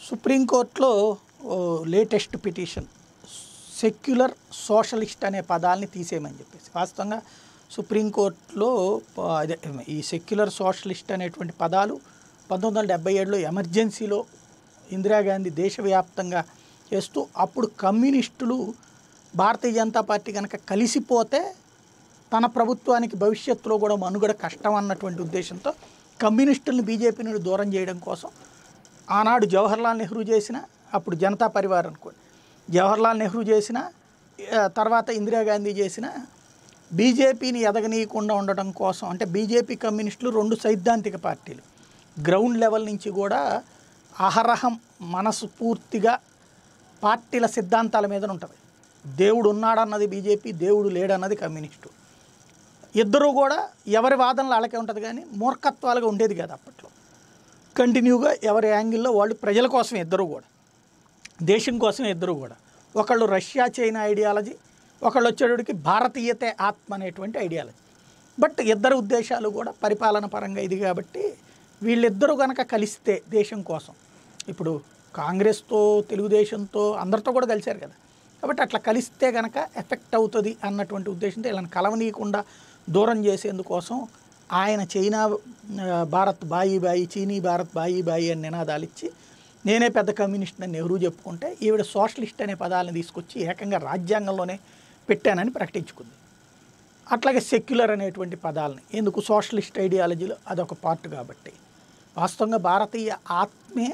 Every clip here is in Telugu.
సుప్రీంకోర్టులో ఓ, లేటెస్ట్ పిటిషన్ సెక్యులర్ సోషలిస్ట్ అనే పదాలని తీసేయమని చెప్పేసి వాస్తవంగా సుప్రీంకోర్టులో ప- అదే ఈ సెక్యులర్ సోషలిస్ట్ అనేటువంటి పదాలు పంతొమ్మిది వందల డెబ్బై ఏడులో ఎమర్జెన్సీలో ఇందిరాగాంధీ దేశవ్యాప్తంగా చేస్తూ అప్పుడు కమ్యూనిస్టులు భారతీయ జనతా పార్టీ కనుక కలిసిపోతే తన ప్రభుత్వానికి భవిష్యత్తులో కూడా మనుగడ కష్టం అన్నటువంటి ఉద్దేశంతో కమ్యూనిస్టులను బీజేపీ నుండి దూరం చేయడం కోసం ఆనాడు జవహర్లాల్ నెహ్రూ చేసిన అప్పుడు జనతా పరివార్ అనుకోండి జవహర్లాల్ నెహ్రూ చేసిన ఆ, తర్వాత ఇందిరాగాంధీ చేసిన బీజేపీని ఎదగనీయకుండా ఉండటం కోసం అంటే బీజేపీ కమ్యూనిస్టులు రెండు సైద్ధాంతిక పార్టీలు గ్రౌండ్ లెవెల్ నుంచి కూడా అహరహం మనసు పూర్తిగా పార్టీల సిద్ధాంతాల మీద ఉంటుంది దేవుడు ఉన్నాడన్నది బీజేపీ దేవుడు లేడన్నది కమ్యూనిస్టు ఇద్దరూ కూడా ఎవరి వాదనలు వాళ్ళకే ఉంటుంది కానీ మూర్ఖత్వాలుగా ఉండేది కాదు అప్పట్లో కంటిన్యూగా ఎవరి యాంగిల్లో వాళ్ళు ప్రజల కోసం ఇద్దరు కూడా దేశం కోసం ఇద్దరు కూడా ఒకళ్ళు రష్యా చైనా ఐడియాలజీ ఒకళ్ళు వచ్చేటప్పటికి భారతీయతే ఆత్మ అనేటువంటి ఐడియాలజీ బట్ ఇద్దరు ఉద్దేశాలు కూడా పరిపాలన పరంగా ఇది కాబట్టి వీళ్ళిద్దరూ కనుక కలిస్తే దేశం కోసం ఇప్పుడు కాంగ్రెస్తో తెలుగుదేశంతో అందరితో కూడా కలిశారు కదా కాబట్టి అట్లా కలిస్తే కనుక ఎఫెక్ట్ అవుతుంది అన్నటువంటి ఉద్దేశంతో వీళ్ళని కలవనీయకుండా దూరం చేసేందుకోసం ఆయన చైనా ఆ, భారత్ బాయి బాయి చీనీ భారత్ బాయి బాయి అని నినాదాలు ఇచ్చి నేనే పెద్ద కమ్యూనిస్ట్ అని నెహ్రూ చెప్పుకుంటే ఈవిడ సోషలిస్ట్ అనే పదాలను తీసుకొచ్చి ఏకంగా రాజ్యాంగంలోనే పెట్టానని ప్రకటించుకుంది అట్లాగే సెక్యులర్ అనేటువంటి పదాలని ఎందుకు సోషలిస్ట్ ఐడియాలజీలో అదొక పార్ట్ కాబట్టి వాస్తవంగా భారతీయ ఆత్మే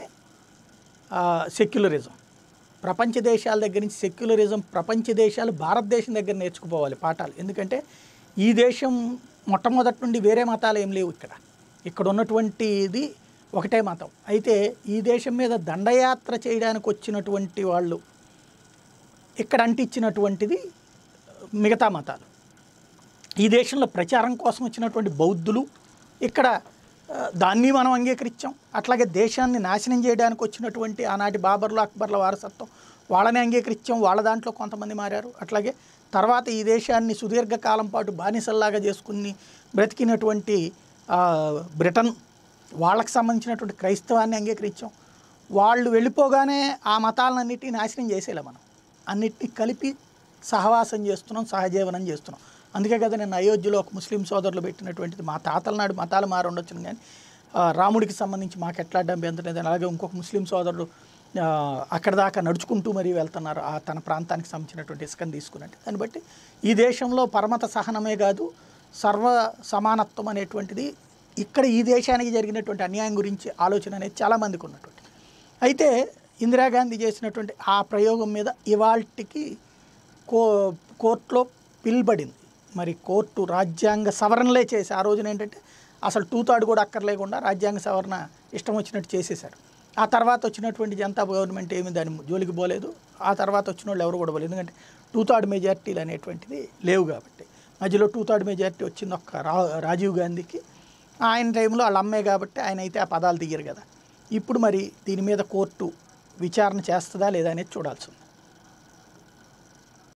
ఆ, సెక్యులరిజం ప్రపంచ దేశాల దగ్గర నుంచి సెక్యులరిజం ప్రపంచ దేశాలు భారతదేశం దగ్గర నేర్చుకుపోవాలి పాఠాలు ఎందుకంటే ఈ దేశం మొట్టమొదటి నుండి వేరే మతాలు ఏం లేవు ఇక్కడ ఇక్కడ ఉన్నటువంటిది ఒకటే మతం అయితే ఈ దేశం మీద దండయాత్ర చేయడానికి వచ్చినటువంటి వాళ్ళు ఇక్కడ అంటించినటువంటిది మిగతా మతాలు ఈ దేశంలో ప్రచారం కోసం వచ్చినటువంటి బౌద్ధులు ఇక్కడ ఆ, దాన్ని మనం అంగీకరించాం అట్లాగే దేశాన్ని నాశనం చేయడానికి వచ్చినటువంటి ఆనాటి బాబర్లు అక్బర్ల వారసత్వం వాళ్ళని అంగీకరించాం వాళ్ళ దాంట్లో కొంతమంది మారారు అట్లాగే తర్వాత ఈ దేశాన్ని సుదీర్ఘకాలం పాటు బానిసల్లాగా చేసుకుని బ్రతికినటువంటి ఆ, బ్రిటన్ వాళ్ళకి సంబంధించినటువంటి క్రైస్తవాన్ని అంగీకరించాం వాళ్ళు వెళ్ళిపోగానే ఆ మతాలన్నిటిని నాశనం చేసేలా మనం అన్నిటినీ కలిపి సహవాసం చేస్తున్నాం సహజీవనం చేస్తున్నాం అందుకే కదా నేను అయోధ్యలో ఒక ముస్లిం సోదరులు పెట్టినటువంటిది మా తాతల నాడు మతాలు మారి ఉండొచ్చును కానీ ఆ, రాముడికి సంబంధించి మాకు ఎట్లా అడ్డం ఎంతలేదు అలాగే ఇంకొక ముస్లిం సోదరుడు ఆ, అక్కడ దాకా నడుచుకుంటూ మరీ వెళ్తున్నారు ఆ తన ప్రాంతానికి సంబంధించినటువంటి ఇసుకని తీసుకున్నట్టు దాన్ని బట్టి ఈ దేశంలో పరమత సహనమే కాదు సర్వ సమానత్వం అనేటువంటిది ఇక్కడ ఈ దేశానికి జరిగినటువంటి అన్యాయం గురించి ఆలోచన అనేది చాలామందికి ఉన్నటువంటి అయితే ఇందిరాగాంధీ చేసినటువంటి ఆ ప్రయోగం మీద ఇవాల్టికి కో కోర్టులో పిల్బడింది మరి కోర్టు రాజ్యాంగ సవరణలే చేసి ఆ రోజున ఏంటంటే అసలు టూ థర్డ్ కూడా అక్కర్లేకుండా రాజ్యాంగ సవరణ ఇష్టం వచ్చినట్టు చేసేశారు ఆ తర్వాత వచ్చినటువంటి జనతా గవర్నమెంట్ ఏమి దాని జోలికి పోలేదు ఆ తర్వాత వచ్చిన వాళ్ళు ఎవరు కూడా పోలేదు ఎందుకంటే టూ థర్డ్ మెజార్టీలు అనేటువంటిది లేవు కాబట్టి మధ్యలో టూ థర్డ్ మెజార్టీ వచ్చింది ఒక్క రా రాజీవ్ గాంధీకి ఆయన టైంలో వాళ్ళ అమ్మే కాబట్టి ఆయన అయితే ఆ పదాలు తీయరు కదా ఇప్పుడు మరి దీని మీద కోర్టు విచారణ చేస్తుందా లేదా అనేది చూడాల్సి ఉంది